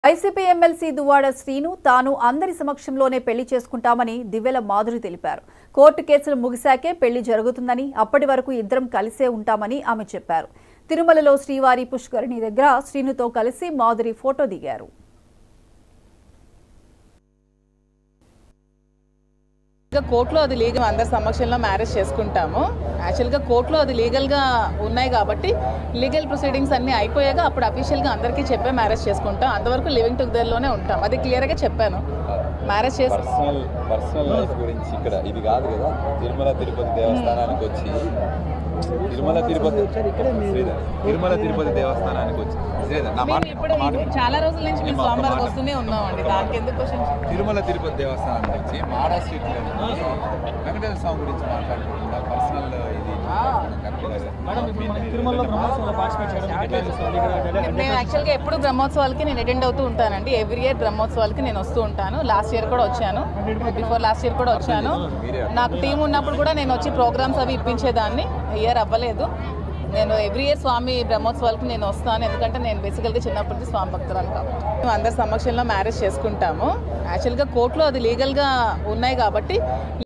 YCP MLC Duvvada Srinu తాను అందరి సమక్షంలోనే పెళ్లి చేసుకుంటామని దివ్యల మాధురి తెలిపారు కోర్టు కేసులు ముగిశాకే పెళ్లి జరుగుతుందని అప్పటి వరకు ఇద్దరం కలిసే ఉంటామని ఆమె చెప్పారు తిరుమలలో శ్రీవారి పుష్కరిణి దగ్గర శ్రీనుతో కలిసి మాధురి ఫోటో దిగారు ఇంకా కోర్టులో అది లీగల్ అందరి సమక్షంలో మ్యారేజ్ చేసుకుంటాము యాక్చువల్గా కోర్టులో అది లీగల్గా ఉన్నాయి కాబట్టి లీగల్ ప్రొసీడింగ్స్ అన్నీ అయిపోయాక అప్పుడు అఫీషియల్గా అందరికీ చెప్పే మ్యారేజ్ చేసుకుంటాం అంతవరకు లివింగ్ టుగెదర్లోనే ఉంటాం అది క్లియర్గా చెప్పాను మ్యారేజ్ చేసి పర్సనల్ పర్సనల్ లైఫ్ గురించి ఇక్కడ ఇది కాదు కదా తిరుమల తిరుపతి దేవస్థానానికి వచ్చి తిరుమల తిరుపతి శ్రీధర్ తిరుమల తిరుపతి దేవస్థానానికి వచ్చి శ్రీధర్ నా మాట మేము ఇప్పుడు ఒక్క మాట చాలా రోజుల నుంచి మేము నేను ఒక్క స్వామివారికి మాట. వస్తూనే ఉన్నామండి దానికి ఎందుకు క్వశ్చన్ తిరుమల తిరుపతి దేవస్థానానికి వచ్చి మాడా స్ట్రీట్ వెంకటేశ్వర స్వామి గురించి మాట్లాడుకుంటున్నా పర్సనల్ ఇది నేను యాక్చువల్గా ఎప్పుడు బ్రహ్మోత్సవాలకి నేను అటెండ్ అవుతూ ఉంటానండి ఎవ్రీ ఇయర్ బ్రహ్మోత్సవాలకి నేను వస్తూ ఉంటాను లాస్ట్ ఇయర్ కూడా వచ్చాను బిఫోర్ లాస్ట్ ఇయర్ కూడా వచ్చాను నాకు టీం ఉన్నప్పుడు కూడా నేను వచ్చి ప్రోగ్రామ్స్ అవి ఇప్పించేదాన్ని ఇయర్ అవ్వలేదు నేను ఎవ్రీ ఇయర్ స్వామి బ్రహ్మోత్సవాలకి నేను వస్తాను ఎందుకంటే నేను బేసికల్గా చిన్నప్పటి నుంచి స్వామి భక్తురాలు కాబట్టి మేము అందరి సమక్షంలో మ్యారేజ్ చేసుకుంటాము యాక్చువల్గా కోర్టులో అది లీగల్గా ఉన్నాయి కాబట్టి